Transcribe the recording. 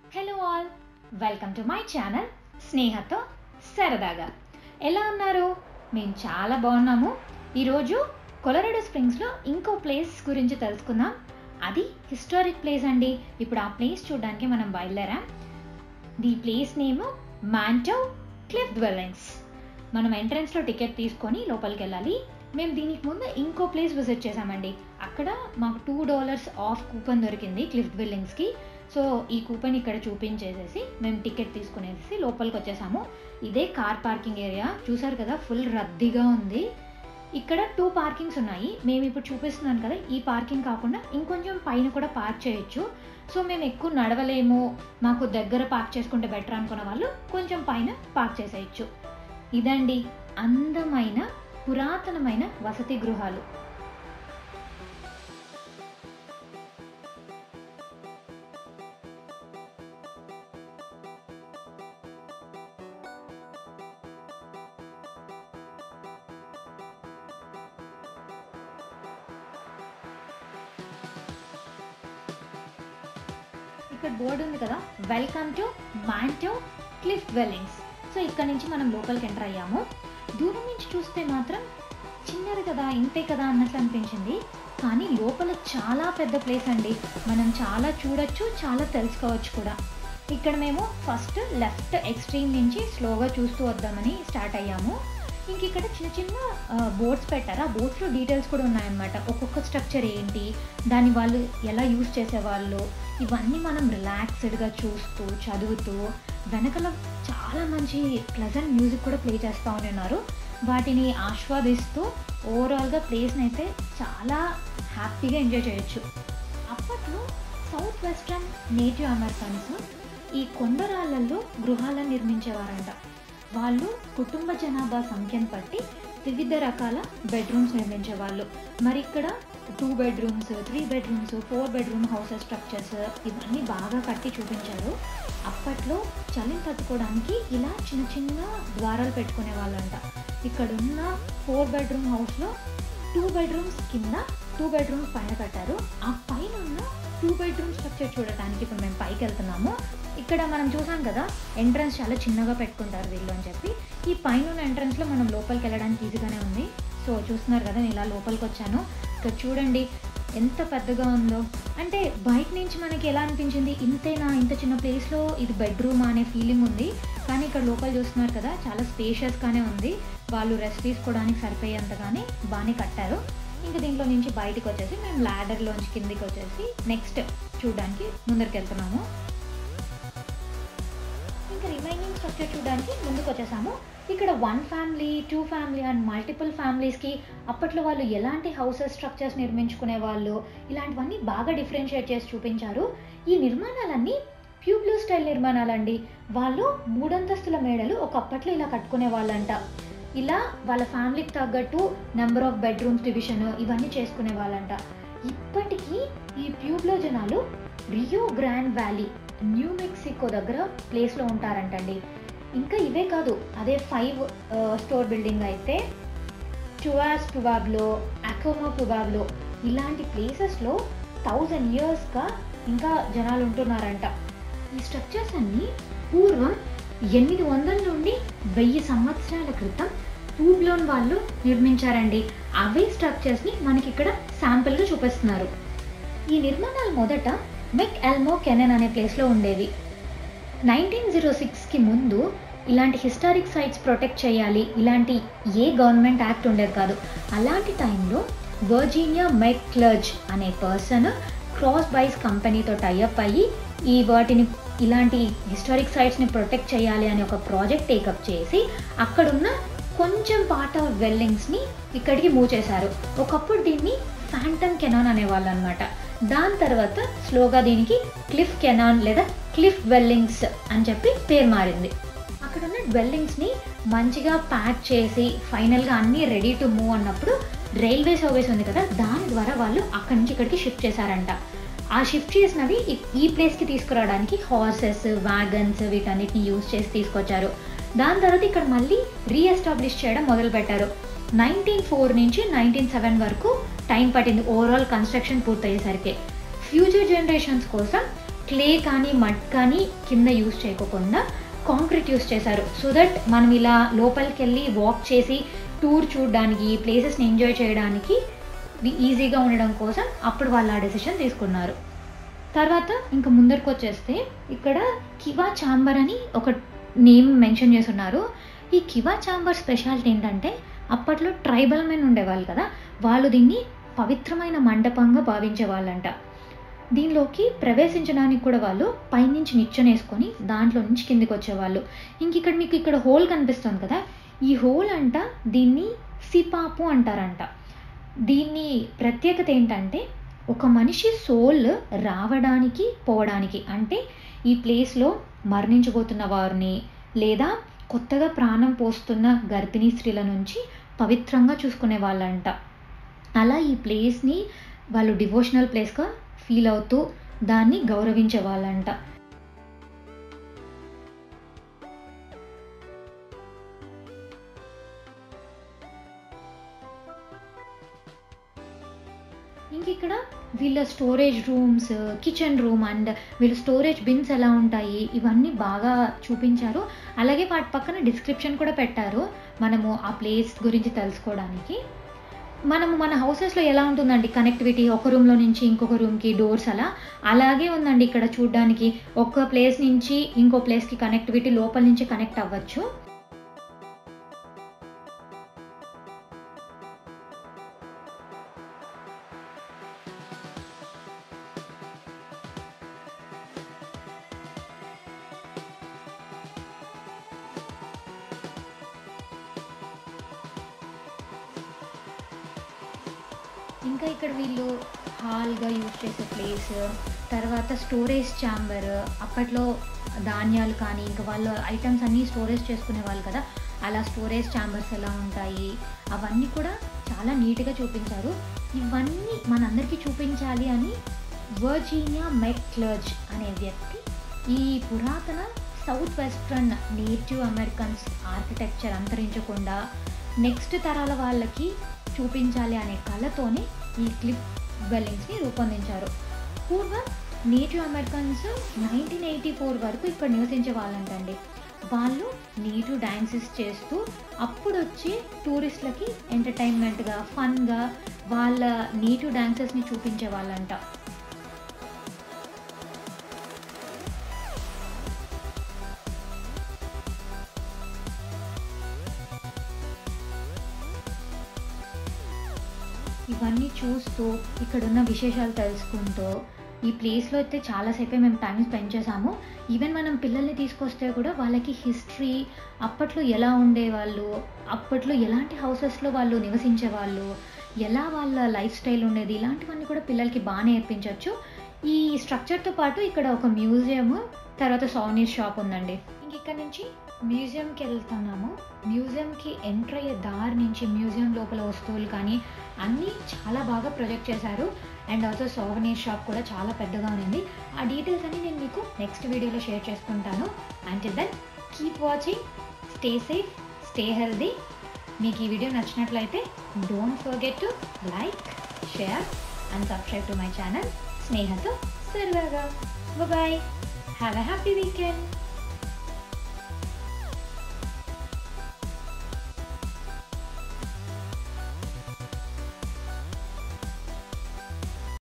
hello all welcome to my channel స్నేహతో సరదాగా ఎలా ఉన్నారు మేము చాలా బాగున్నాము ఈరోజు కొలరాడో స్ప్రింగ్స్లో ఇంకో ప్లేస్ గురించి తెలుసుకుందాం అది హిస్టారిక్ ప్లేస్ అండి ఇప్పుడు ఆ ప్లేస్ చూడడానికి మనం బయలుదేరాం the place name Manitou cliff dwellings మనం ఎంట్రన్స్లో టికెట్ తీసుకొని లోపలికి వెళ్ళాలి మేము దీనికి ముందు ఇంకో ప్లేస్ విజిట్ చేసామండి అక్కడ మాకు టూ డాలర్స్ ఆఫ్ కూపన్ దొరికింది క్లిఫ్ డ్వెల్లింగ్స్కి సో ఈ కూపన్ ఇక్కడ చూపించేసేసి మేము టికెట్ తీసుకునేసి లోపలికి వచ్చేసాము ఇదే కార్ పార్కింగ్ ఏరియా చూసారు కదా ఫుల్ రద్దీగా ఉంది ఇక్కడ టూ పార్కింగ్స్ ఉన్నాయి మేము ఇప్పుడు చూపిస్తున్నాను కదా ఈ పార్కింగ్ కాకుండా ఇంకొంచెం పైన కూడా పార్క్ చేయొచ్చు సో మేము ఎక్కువ నడవలేము మాకు దగ్గర పార్క్ చేసుకుంటే బెటర్ అనుకున్న వాళ్ళు కొంచెం పైన పార్క్ చేసేయచ్చు ఇదండి అందమైన పురాతనమైన వసతి గృహాలు ఇక్కడ బోర్డు ఉంది కదా welcome to Manitou cliff dwellings so ఇక్కడ నుంచి మనం లోపలికి ఎంటర్ అయ్యాము దూరం నుంచి చూస్తే మాత్రం చిన్నది కదా ఇంతే కదా అన్నట్లు అనిపించింది కానీ లోపల చాలా పెద్ద ప్లేస్ అండి మనం చాలా చూడొచ్చు చాలా తెలుసుకోవచ్చు కూడా ఇక్కడ మేము ఫస్ట్ లెఫ్ట్ ఎక్స్ట్రీమ్ నుంచి స్లోగా చూస్తూ వద్దామని స్టార్ట్ అయ్యాము ఇంక ఇక్కడ చిన్న చిన్న బోర్డ్స్ పెట్టారు ఆ బోర్డ్స్లో డీటెయిల్స్ కూడా ఉన్నాయన్నమాట ఒక్కొక్క స్ట్రక్చర్ ఏంటి దాన్ని వాళ్ళు ఎలా యూజ్ చేసేవాళ్ళు ఇవన్నీ మనం రిలాక్స్డ్గా చూస్తూ చదువుతూ వెనకల చాలా మంచి ప్లెజెంట్ మ్యూజిక్ కూడా ప్లే చేస్తూ ఉన్నారు వాటిని ఆస్వాదిస్తూ ఓవరాల్గా ప్లేస్ని అయితే చాలా హ్యాపీగా ఎంజాయ్ చేయొచ్చు అప్పట్లో సౌత్ వెస్ట్రన్ నేటివ్ అమెరికన్స్ ఈ కొండరాళ్ళల్లో గృహాలను నిర్మించేవారంట వాళ్ళు కుటుంబ జనాభా సంఖ్యను బట్టి వివిధ రకాల బెడ్రూమ్స్ నిర్మించేవాళ్ళు మరి ఇక్కడ two bedrooms three bedrooms four bedroom houses structures ఇవన్నీ బాగా కట్టి చూపించారు అప్పట్లో చలిని తట్టుకోవడానికి ఇలా చిన్న చిన్న ద్వారాలు పెట్టుకునే వాళ్ళంట ఇక్కడున్న ఫోర్ బెడ్రూమ్ హౌస్లో టూ బెడ్రూమ్స్ కింద టూ బెడ్రూమ్స్ పైన కట్టారు ఆ పైన ఉన్న టూ బెడ్రూమ్ స్ట్రక్చర్ చూడటానికి ఇప్పుడు మేము పైకి వెళ్తున్నాము ఇక్కడ మనం చూసాం కదా ఎంట్రన్స్ చాలా చిన్నగా పెట్టుకుంటారు వీళ్ళు అని చెప్పి ఈ పైన ఉన్న ఎంట్రన్స్లో మనం లోపలికి వెళ్ళడానికి ఈజీగానే ఉంది సో చూస్తున్నారు కదా నేను ఇలా లోపలికి వచ్చాను ఇక్కడ చూడండి ఎంత పెద్దగా ఉందో అంటే బయట నుంచి మనకి ఎలా అనిపించింది ఇంతేనా ఇంత చిన్న ప్లేస్లో ఇది బెడ్రూమ్ అనే ఫీలింగ్ ఉంది కానీ ఇక్కడ లోపల చూస్తున్నారు కదా చాలా స్పేషియస్గానే ఉంది వాళ్ళు రెస్ట్ తీసుకోవడానికి సరిపోయేంతగానే బాగానే కట్టారు ఇంకా దీంట్లో నుంచి బయటకు వచ్చేసి మేము ల్యాడర్లోంచి కిందికి వచ్చేసి నెక్స్ట్ చూడడానికి ముందరికి వెళ్తున్నాము ఇంకా రిమైనింగ్ స్ట్రక్చర్ చూడడానికి ముందుకు వచ్చేసాము ఇక్కడ one family two family and multiple ఫ్యామిలీస్కి అప్పట్లో వాళ్ళు ఎలాంటి హౌసెస్ స్ట్రక్చర్స్ నిర్మించుకునే వాళ్ళు ఇలాంటివన్నీ బాగా డిఫరెన్షియేట్ చేసి చూపించారు ఈ నిర్మాణాలన్నీ ప్యూబ్లో స్టైల్ నిర్మాణాలండి వాళ్ళు మూడంతస్తుల మేడలు ఒకప్పట్లో ఇలా కట్టుకునే వాళ్ళంట ఇలా వాళ్ళ ఫ్యామిలీకి తగ్గట్టు నెంబర్ ఆఫ్ బెడ్రూమ్స్ డివిజన్ ఇవన్నీ చేసుకునే వాళ్ళంట ఇప్పటికీ ఈ ప్యూబ్లో జనాలు Rio Grande valley New Mexico దగ్గర ప్లేస్లో ఉంటారంటండి ఇంకా ఇవే కాదు అదే ఫైవ్ స్టోర్ బిల్డింగ్ అయితే చువాస్ పుబాబ్లో అకోమో పుబాబ్లో ఇలాంటి ప్లేసెస్లో థౌజండ్ ఇయర్స్గా ఇంకా జనాలు ఉంటున్నారంట ఈ స్ట్రక్చర్స్ అన్నీ పూర్వం ఎనిమిది వందల నుండి వెయ్యి సంవత్సరాల క్రితం పూబ్లోన్ వాళ్ళు నిర్మించారండి అవే స్ట్రక్చర్స్ని మనకి ఇక్కడ శాంపిల్గా చూపిస్తున్నారు ఈ నిర్మాణాలు మొదట మెక్ ఎల్మో కెనన్ అనే ప్లేస్లో ఉండేవి నైన్టీన్ జీరో సిక్స్కి ముందు ఇలాంటి హిస్టారిక్ సైట్స్ ప్రొటెక్ట్ చేయాలి ఇలాంటి ఏ గవర్నమెంట్ యాక్ట్ ఉండేది కాదు అలాంటి టైంలో వర్జీనియా మెక్ క్లర్జ్ అనే పర్సన్ క్రాస్ బైస్ కంపెనీతో టైఅప్ అయ్యి ఈ వాటిని ఇలాంటి హిస్టారిక్ సైట్స్ని ప్రొటెక్ట్ చేయాలి అనే ఒక ప్రాజెక్ట్ టేకప్ చేసి అక్కడున్న కొంచెం పార్ట్ ఆఫ్ వెల్లింగ్స్ని ఇక్కడికి మూవ్ చేశారు ఒకప్పుడు దీన్ని ఫ్యాంటమ్ కెనాన్ అనేవాళ్ళు అనమాట దాని తర్వాత స్లోగా దీనికి క్లిఫ్ కెనాన్ లేదా క్లిఫ్ వెల్లింగ్స్ అని చెప్పి పేరు మారింది అక్కడ ఉన్న డ్వెల్లింగ్స్ని మంచిగా ప్యాక్ చేసి ఫైనల్గా అన్నీ రెడీ టు మూవ్ అన్నప్పుడు రైల్వే సర్వీస్ ఉంది కదా దాని ద్వారా వాళ్ళు అక్కడి నుంచి ఇక్కడికి షిఫ్ట్ చేశారంట ఆ షిఫ్ట్ చేసినవి ఈ ప్లేస్కి తీసుకురావడానికి హార్సెస్ వ్యాగన్స్ వీటన్నిటిని యూజ్ చేసి తీసుకొచ్చారు దాని తర్వాత ఇక్కడ మళ్ళీ రీఎస్టాబ్లిష్ చేయడం మొదలుపెట్టారు నైన్టీన్ ఫోర్ నుంచి నైన్టీన్ సెవెన్ వరకు టైం పట్టింది ఓవరాల్ కన్స్ట్రక్షన్ పూర్తయ్యేసరికి ఫ్యూచర్ జనరేషన్స్ కోసం క్లే కానీ మడ్ కానీ కింద యూస్ చేయకుండా కాంక్రీట్ యూస్ చేశారు సో దట్ మనం ఇలా లోపలికి వెళ్ళి వాక్ చేసి టూర్ చూడడానికి ప్లేసెస్ని ఎంజాయ్ చేయడానికి ఇది ఈజీగా ఉండడం కోసం అప్పుడు వాళ్ళు ఆ డెసిషన్ తీసుకున్నారు తర్వాత ఇంకా ముందరికి వచ్చేస్తే ఇక్కడ కివా చాంబర్ అని ఒక నేమ్ మెన్షన్ చేస్తున్నారు ఈ కివా చాంబర్ స్పెషాలిటీ ఏంటంటే అప్పట్లో ట్రైబల్ మెన్ ఉండేవాళ్ళు కదా వాళ్ళు దీన్ని పవిత్రమైన మండపంగా భావించే వాళ్ళంట దీనిలోకి ప్రవేశించడానికి కూడా వాళ్ళు పైనుంచి నిచ్చెనేసుకొని దాంట్లో నుంచి కిందికి వచ్చేవాళ్ళు ఇంక ఇక్కడ మీకు ఇక్కడ హోల్ కనిపిస్తుంది కదా ఈ హోల్ అంట దీన్ని సిపాపు అంటారంట దీన్ని ప్రత్యేకత ఏంటంటే ఒక మనిషి సోల్ రావడానికి పోవడానికి అంటే ఈ ప్లేస్లో మరణించబోతున్న వారిని లేదా కొత్తగా ప్రాణం పోస్తున్న గర్భిణీ స్త్రీల నుంచి పవిత్రంగా చూసుకునే వాళ్ళంట అలా ఈ ప్లేస్ని వాళ్ళు డివోషనల్ ప్లేస్గా ఫీల్ అవుతూ దాన్ని గౌరవించే వాళ్ళంట ఇంక ఇక్కడ వీళ్ళ storage rooms kitchen room and వీళ్ళ స్టోరేజ్ బిన్స్ ఎలా ఉంటాయి ఇవన్నీ బాగా చూపించారు అలాగే వాటి పక్కన డిస్క్రిప్షన్ కూడా పెట్టారు మనము ఆ ప్లేస్ గురించి తెలుసుకోవడానికి మనము మన హౌసెస్లో ఎలా ఉంటుందండి కనెక్టివిటీ ఒక రూమ్లో నుంచి ఇంకొక రూమ్కి డోర్స్ అలా అలాగే ఉందండి ఇక్కడ చూడడానికి ఒక ప్లేస్ నుంచి ఇంకో ప్లేస్కి కనెక్టివిటీ లోపల నుంచి కనెక్ట్ అవ్వచ్చు ఇంకా ఇక్కడ వీళ్ళు హాల్గా యూజ్ చేసే ప్లేస్ తర్వాత స్టోరేజ్ ఛాంబర్ అప్పట్లో ధాన్యాలు కానీ ఇంకా వాళ్ళ ఐటమ్స్ అన్నీ స్టోరేజ్ చేసుకునే వాళ్ళు కదా అలా స్టోరేజ్ ఛాంబర్స్ ఎలా ఉంటాయి అవన్నీ కూడా చాలా నీట్గా చూపించారు ఇవన్నీ మనందరికీ చూపించాలి అని వర్జీనియా మెక్లర్జ్ అనే వ్యక్తి ఈ పురాతన south western native Americans architecture అంతరించకుండా నెక్స్ట్ తరాల వాళ్ళకి చూపించాలి అనే కళతోనే ఈ క్లిప్ వెల్లింగ్స్ని రూపొందించారు పూర్వం native Americans nineteen eighty four వరకు ఇక్కడ నివసించే వాళ్ళంటండి వాళ్ళు నేటివ్ డ్యాన్సెస్ చేస్తూ అప్పుడు వచ్చి టూరిస్టులకి ఎంటర్టైన్మెంట్గా ఫన్గా వాళ్ళ నేటివ్ డ్యాన్సెస్ని చూపించే వాళ్ళంట ఇవన్నీ చూస్తూ ఇక్కడున్న విశేషాలు తెలుసుకుంటూ ఈ ప్లేస్లో అయితే చాలాసేపే మేము టైం స్పెండ్ చేసాము ఈవెన్ మనం పిల్లల్ని తీసుకొస్తే కూడా వాళ్ళకి హిస్టరీ అప్పట్లో ఎలా ఉండేవాళ్ళు అప్పట్లో ఎలాంటి హౌసెస్లో వాళ్ళు నివసించేవాళ్ళు ఎలా వాళ్ళ లైఫ్ స్టైల్ ఉండేది ఇలాంటివన్నీ కూడా పిల్లలకి బాగా నేర్పించవచ్చు ఈ స్ట్రక్చర్తో పాటు ఇక్కడ ఒక మ్యూజియం తర్వాత సౌనీర్ షాప్ ఉందండి ఇంక ఇక్కడ నుంచి మ్యూజియంకి వెళ్తున్నాము మ్యూజియంకి ఎంటర్ అయ్యే దారి నుంచి మ్యూజియం లోపల వస్తువులు కానీ అన్నీ చాలా బాగా ప్రొజెక్ట్ చేశారు అండ్ ఆల్సో సోవనీర్ షాప్ కూడా చాలా పెద్దగా ఉంది ఆ డీటెయిల్స్ అన్ని నేను మీకు నెక్స్ట్ వీడియోలో షేర్ చేసుకుంటాను and then keep watching stay safe stay healthy మీకు ఈ వీడియో నచ్చినట్లయితే don't forget to like share and subscribe to my channel స్నేహతో సరదాగా bye have a happy weekend